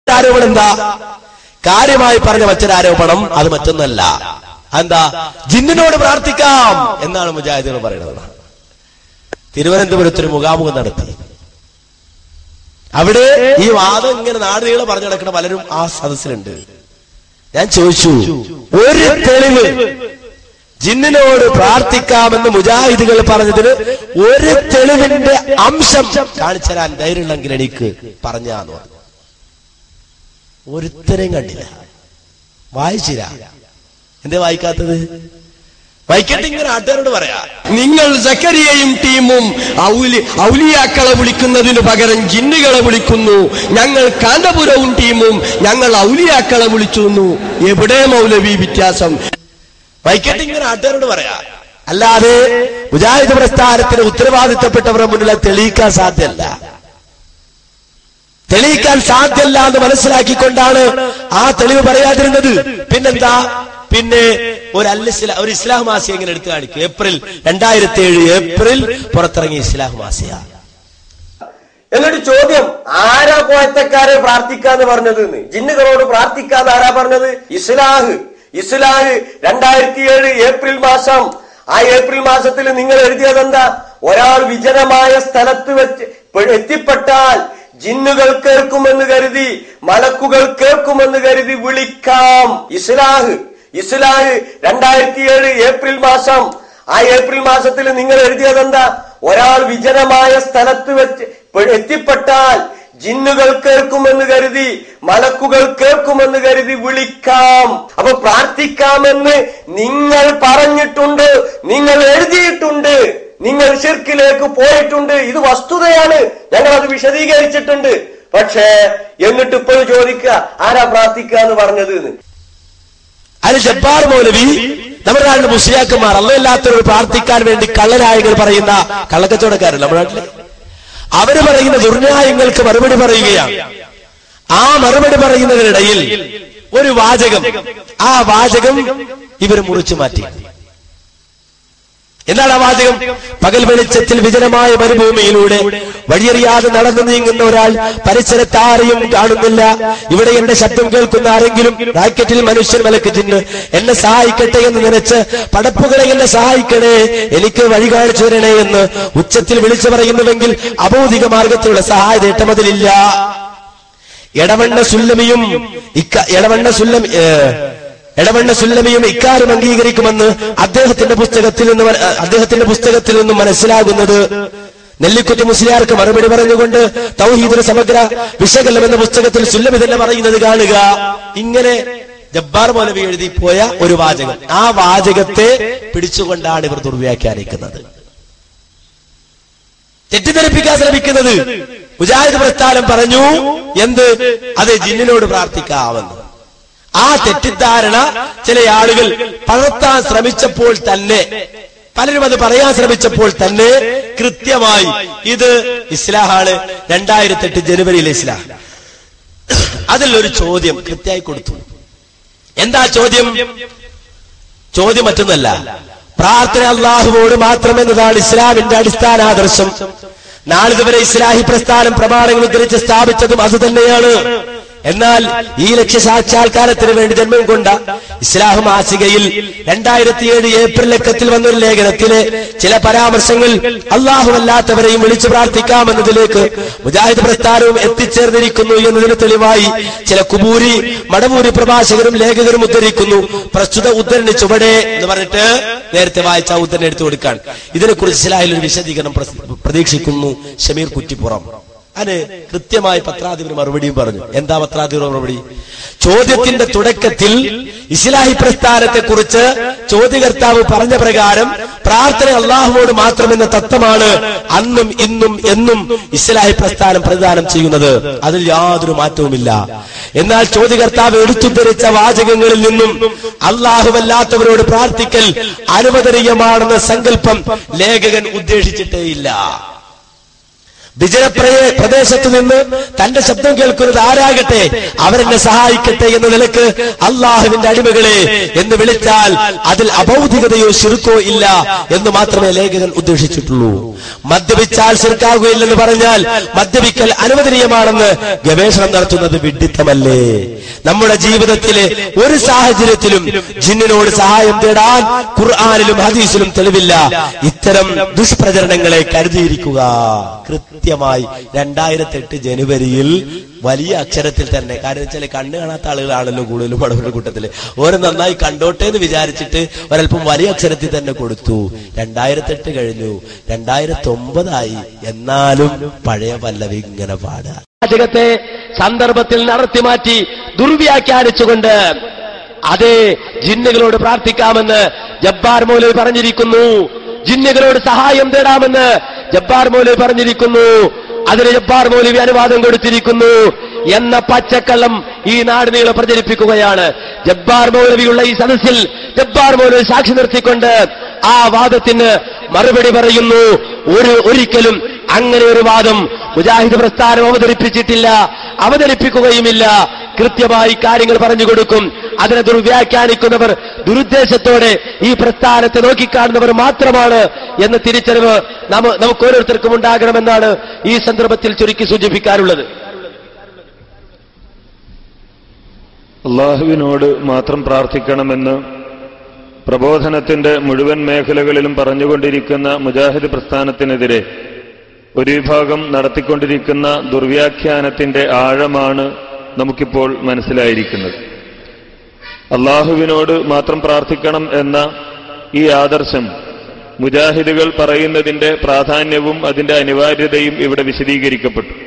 ആരോപണം എന്താ കാര്യമായി പറഞ്ഞ മറ്റൊരാരോപണം അത് മറ്റൊന്നല്ല എന്താ ജിന്നിനോട് പ്രാർത്ഥിക്കാം എന്നാണ് മുജാഹിദുകൾ പറയുന്നത് തിരുവനന്തപുരത്ത് ഒരു മുഖാമുഖം നടത്തി അവിടെ ഈ വാദം ഇങ്ങനെ നാടുകളെ പറഞ്ഞു നടക്കുന്ന പലരും ആ സദസ്സിലുണ്ട് ഞാൻ ചോദിച്ചു ഒരു തെളിവ് ജിന്നിനോട് പ്രാർത്ഥിക്കാമെന്ന് മുജാഹിദുകൾ പറഞ്ഞതിന് ഒരു തെളിവിന്റെ അംശം കാണിച്ചു തരാൻ ധൈര്യമുണ്ടെങ്കിൽ എനിക്ക് പറഞ്ഞാന്ന് പറഞ്ഞു ഒരുത്തരെയും കണ്ടില്ല വായിച്ചില്ല എന്തേ വായിക്കാത്തത് വായിക്കട്ടെ ഇങ്ങനെ നാട്ടുകാരോട് പറയാ നിങ്ങൾ സക്കരിയയും ടീമും ഔലി ഔലിയാക്കളെ വിളിക്കുന്നതിനു പകരം ജിന്നുകളെ വിളിക്കുന്നു ഞങ്ങൾ കാന്തപുരവും ടീമും ഞങ്ങൾ ഔലിയാക്കളെ വിളിച്ചു എവിടെ മൗലവി വ്യത്യാസം വൈക്കട്ടെ ഇങ്ങനെ നാട്ടുകാരോട് പറയാ അല്ലാതെ മുജാഹിദ് പ്രസ്ഥാനത്തിന് ഉത്തരവാദിത്തപ്പെട്ടവരുടെ മുന്നിൽ അത് തെളിയിക്കാൻ സാധ്യമല്ല തെളിയിക്കാൻ സാധ്യമല്ല എന്ന് മനസ്സിലാക്കിക്കൊണ്ടാണ് ആ തെളിവ് പറയാതിരുന്നത് പിന്നെന്താ പിന്നെ ഒരു അല്ല ഒരു ഇസ്ലാം മാസിക ഇങ്ങനെ എടുത്തു കാണിക്കും ഏപ്രിൽ രണ്ടായിരത്തി ഏഴ് ഏപ്രിൽ പുറത്തിറങ്ങിയ ഇസ്ലാം മാസിക എന്നിട്ട് ചോദ്യം ആരാ പോയത്തക്കാരെ പ്രാർത്ഥിക്കാന്ന് പറഞ്ഞത് എന്ന് ജിന്നുകളോട് പ്രാർത്ഥിക്കാന്ന് ആരാ പറഞ്ഞത് ഇസ്ലാഹ് ഇസ്ലാഹ് രണ്ടായിരത്തി ഏഴ് ഏപ്രിൽ മാസം ആ ഏപ്രിൽ മാസത്തിൽ നിങ്ങൾ എഴുതിയത് എന്താ ഒരാൾ വിജനമായ സ്ഥലത്ത് വെച്ച് പെ- എത്തിപ്പെട്ടാൽ ജിന്നുകൾ കേൾക്കുമെന്ന് കരുതി മലക്കുകൾ കേൾക്കുമെന്ന് കരുതി വിളിക്കാം ഇസ്ലാഹ് ഇസ്ലാഹ് രണ്ടായിരത്തി ഏഴ് ഏപ്രിൽ മാസം ആ ഏപ്രിൽ മാസത്തിൽ നിങ്ങൾ എഴുതിയത് എന്താ ഒരാൾ വിജനമായ സ്ഥലത്ത് വെച്ച് പെ- എത്തിപ്പെട്ടാൽ ജിന്നുകൾ കേൾക്കുമെന്ന് കരുതി മലക്കുകൾ കേൾക്കുമെന്ന് കരുതി വിളിക്കാം അപ്പൊ പ്രാർത്ഥിക്കാമെന്ന് നിങ്ങൾ പറഞ്ഞിട്ടുണ്ട് നിങ്ങൾ എഴുതിയിട്ടുണ്ട് നിങ്ങൾ ഷിർക്കിലേക്ക് പോയിട്ടുണ്ട് ഇത് വസ്തുതയാണ് ഞങ്ങൾ അത് വിശദീകരിച്ചിട്ടുണ്ട് പക്ഷേ എന്നിട്ട് ഇപ്പോൾ ചോദിക്കുക ആരാ പ്രാർത്ഥിക്കുക എന്ന് പറഞ്ഞത് എന്ന് അതിന് ജബ്ബാർ മൗലവി നമ്മുടെ നാട്ടിലെ മുസ്ലിയാക്കന്മാർ അല്ലല്ലാത്തവരോട് പ്രാർത്ഥിക്കാൻ വേണ്ടി കള്ളനായകൾ പറയുന്ന കള്ളക്കച്ചവടക്കാരൻ നമ്മുടെ നാട്ടില് അവര് പറയുന്ന ദുർന്യായങ്ങൾക്ക് മറുപടി പറയുകയാണ് ആ മറുപടി പറയുന്നതിനിടയിൽ ഒരു വാചകം ആ വാചകം ഇവർ മുറിച്ചു മാറ്റി എന്താണ് ആ വാചകം പകൽ വെളിച്ചത്തിൽ വിജനമായ മരുഭൂമിയിലൂടെ വഴിയറിയാതെ നടന്നു നീങ്ങുന്ന ഒരാൾ പരിസരത്ത് ആരെയും കാണുന്നില്ല ഇവിടെ എന്റെ ശബ്ദം കേൾക്കുന്ന ആരെങ്കിലും റാക്കറ്റിൽ മനുഷ്യൻ വിലക്കിട്ടുണ്ട് എന്നെ സഹായിക്കട്ടെ എന്ന് നനച്ച് പടപ്പുകളെ എന്നെ സഹായിക്കണേ എനിക്ക് വഴി കാണിച്ചു തരണേ എന്ന് ഉച്ചത്തിൽ വിളിച്ചു പറയുന്നുവെങ്കിൽ അബൗദിക മാർഗത്തിലുള്ള സഹായതേട്ടം അതിലില്ല എടവണ്ണ സുല്ലമിയും ഇക്ക എടവണ്ണ സുല്ലം ഏ, എടവണ്ണ സുല്ലമിയും ഇക്കാര്യം അംഗീകരിക്കുമെന്ന് അദ്ദേഹത്തിന്റെ പുസ്തകത്തിൽ നിന്ന് മന- അദ്ദേഹത്തിന്റെ പുസ്തകത്തിൽ നിന്നും മനസ്സിലാകുന്നത് നെല്ലിക്കുറ്റി മുസ്ലിയാർക്ക് മറുപടി പറഞ്ഞുകൊണ്ട് തൗഹീദിന് സമഗ്ര വിശകലനം എന്ന പുസ്തകത്തിൽ സുല്ലമി തന്നെ പറയുന്നത് കാണുക ഇങ്ങനെ ജബ്ബാർ മൗലവി എഴുതി പോയ ഒരു വാചകം ആ വാചകത്തെ പിടിച്ചുകൊണ്ടാണ് ഇവർ ദുർവ്യാഖ്യാനിക്കുന്നത് തെറ്റിദ്ധരിപ്പിക്കാൻ ശ്രമിക്കുന്നത് മുജാഹിദ് പ്രസ്ഥാനം പറഞ്ഞു എന്ത് അത് ജിന്നിനോട് പ്രാർത്ഥിക്കാമെന്ന് ആ തെറ്റിദ്ധാരണ ചില ആളുകൾ പകർത്താൻ ശ്രമിച്ചപ്പോൾ തന്നെ പലരും അത് പറയാൻ ശ്രമിച്ചപ്പോൾ തന്നെ കൃത്യമായി ഇത് ഇസ്ലാഹാണ് രണ്ടായിരത്തി എട്ട് ജനുവരിയിലെ ഇസ്ലാം അതിലൊരു ചോദ്യം കൃത്യമായി കൊടുത്തു എന്താ ചോദ്യം ചോദ്യം മറ്റൊന്നല്ല പ്രാർത്ഥന അള്ളാഹുവോട് മാത്രമെന്നതാണ് ഇസ്ലാമിന്റെ അടിസ്ഥാന ആദർശം നാളിതുവരെ ഇസ്ലാഹി പ്രസ്ഥാനം പ്രമാണങ്ങൾ ഉദ്ധരിച്ച് സ്ഥാപിച്ചതും അതുതന്നെയാണ് എന്നാൽ ഈ ലക്ഷ്യ സാക്ഷാത്കാരത്തിന് വേണ്ടി ജന്മം കൊണ്ട ഇസ്ലാഹ് മാസികയിൽ രണ്ടായിരത്തി ഏഴ് ഏപ്രിൽ ലക്കത്തിൽ വന്നൊരു ലേഖനത്തിലെ ചില പരാമർശങ്ങൾ അള്ളാഹുവല്ലാത്തവരെയും വിളിച്ചു പ്രാർത്ഥിക്കാമെന്നതിലേക്ക് മുജാഹിദ് പ്രസ്ഥാനവും എത്തിച്ചേർന്നിരിക്കുന്നു എന്നതിന് തെളിവായി ചില കുബൂരി മടവൂരി പ്രഭാഷകരും ലേഖകരും ഉദ്ധരിക്കുന്നു പ്രസ്തുത ഉദ്ധരണി ചുവടെ എന്ന് പറഞ്ഞിട്ട് നേരത്തെ വായിച്ച ആ ഉദ്ധരണി എടുത്തു കൊടുക്കാൻ ഇതിനെക്കുറിച്ച് ഇസ്ലാഹിൽ ഒരു വിശദീകരണം പ്രസ്- പ്രതീക്ഷിക്കുന്നു ഷമീർ കുറ്റിപ്പുറം അതിന് കൃത്യമായി പത്രാധിപർ മറുപടിയും പറഞ്ഞു എന്താ പത്രാധിപർ മറുപടി ചോദ്യത്തിന്റെ തുടക്കത്തിൽ ഇസ്ലാഹി പ്രസ്ഥാനത്തെ കുറിച്ച് ചോദ്യകർത്താവ് പറഞ്ഞ പ്രകാരം പ്രാർത്ഥന അള്ളാഹുവോട് മാത്രമെന്ന തത്വമാണ് അന്നും ഇന്നും എന്നും ഇസ്ലാഹി പ്രസ്ഥാനം പ്രദാനം ചെയ്യുന്നത് അതിൽ യാതൊരു മാറ്റവുമില്ല എന്നാൽ ചോദ്യകർത്താവ് എടുത്തുദ്ധരിച്ച വാചകങ്ങളിൽ നിന്നും അള്ളാഹുവല്ലാത്തവരോട് പ്രാർത്ഥിക്കൽ അനുവദനീയമാണെന്ന സങ്കല്പം ലേഖകൻ ഉദ്ദേശിച്ചിട്ടേയില്ല വിജയപ്രയ പ്രദേശത്ത് നിന്ന് തന്റെ ശബ്ദം കേൾക്കുന്നത് ആരാകട്ടെ അവരെന്നെ സഹായിക്കട്ടെ എന്ന നിലക്ക് അള്ളാഹുവിന്റെ അടിമകളെ എന്ന് വിളിച്ചാൽ അതിൽ അബൗദ്ധികതയോ ശിർക്കോ ഇല്ല എന്ന് മാത്രമേ ലേഖകൻ ഉദ്ദേശിച്ചിട്ടുള്ളൂ മദ്യപിച്ചാൽ ശിർക്കാകുകയില്ലെന്ന് പറഞ്ഞാൽ മദ്യപിക്കൽ അനുവദനീയമാണെന്ന് ഗവേഷണം നടത്തുന്നത് വിഡിത്തമല്ലേ നമ്മുടെ ജീവിതത്തിലെ ഒരു സാഹചര്യത്തിലും ജിന്നിനോട് സഹായം തേടാൻ ഖുർആാനിലും ഹദീസിലും തെളിവില്ല ഇത്തരം ദുഷ്പ്രചരണങ്ങളെ കരുതിയിരിക്കുക കൃത്യമായി രണ്ടായിരത്തി എട്ട് ജനുവരിയിൽ വലിയ അക്ഷരത്തിൽ തന്നെ കാരണം വെച്ചാൽ കണ്ണ് കാണാത്ത ആളുകളാണല്ലോ കൂടുതലും പടവരുടെ കൂട്ടത്തില് ഓരോ നന്നായി കണ്ടോട്ടെ എന്ന് വിചാരിച്ചിട്ട് ഒരല്പം വലിയ അക്ഷരത്തിൽ തന്നെ കൊടുത്തു രണ്ടായിരത്തി എട്ട് കഴിഞ്ഞു രണ്ടായിരത്തി ഒമ്പതായി എന്നാലും പഴയ പല്ലവി ഇങ്ങനെ പാടുക വാചകത്തെ സന്ദർഭത്തിൽ നടത്തി മാറ്റി ദുർവ്യാഖ്യാനിച്ചുകൊണ്ട് അതേ ജിന്നുകളോട് പ്രാർത്ഥിക്കാമെന്ന് ജബ്ബാർ മൗലവി പറഞ്ഞിരിക്കുന്നു ജിന്നുകളോട് സഹായം തേടാമെന്ന് ജബ്ബാർ മൗലവി പറഞ്ഞിരിക്കുന്നു അതിന് ജബ്ബാർ മൗലവി അനുവാദം കൊടുത്തിരിക്കുന്നു എന്ന പച്ചക്കള്ളം ഈ നാട് നീളെ പ്രചരിപ്പിക്കുകയാണ് ജബ്ബാർ മൗലവിയുള്ള ഈ സദസ്സിൽ ജബ്ബാർ മൗലവി സാക്ഷി നിർത്തിക്കൊണ്ട് ആ വാദത്തിന് മറുപടി പറയുന്നു ഒരു ഒരിക്കലും അങ്ങനെ ഒരു വാദം മുജാഹിദ് പ്രസ്ഥാനം അവതരിപ്പിച്ചിട്ടില്ല അവതരിപ്പിക്കുകയുമില്ല കൃത്യമായി കാര്യങ്ങൾ പറഞ്ഞു കൊടുക്കും അതിനെ ദുർവ്യാഖ്യാനിക്കുന്നവർ ദുരുദ്ദേശത്തോടെ ഈ പ്രസ്ഥാനത്തെ നോക്കിക്കാണുന്നവർ മാത്രമാണ് എന്ന തിരിച്ചറിവ് നമ്മ നമുക്ക് ഓരോരുത്തർക്കും ഉണ്ടാകണമെന്നാണ് ഈ സന്ദർഭത്തിൽ ചുരുക്കി സൂചിപ്പിക്കാറുള്ളത് അള്ളാഹുവിനോട് മാത്രം പ്രാർത്ഥിക്കണമെന്ന് പ്രബോധനത്തിന്റെ മുഴുവൻ മേഖലകളിലും പറഞ്ഞുകൊണ്ടിരിക്കുന്ന മുജാഹിദ് പ്രസ്ഥാനത്തിനെതിരെ ഒരു വിഭാഗം നടത്തിക്കൊണ്ടിരിക്കുന്ന ദുർവ്യാഖ്യാനത്തിന്റെ ആഴമാണ് നമുക്കിപ്പോൾ മനസ്സിലായിരിക്കുന്നത് അള്ളാഹുവിനോട് മാത്രം പ്രാർത്ഥിക്കണം എന്ന ഈ ആദർശം മുജാഹിദുകൾ പറയുന്നതിന്റെ പ്രാധാന്യവും അതിന്റെ അനിവാര്യതയും ഇവിടെ വിശദീകരിക്കപ്പെട്ടു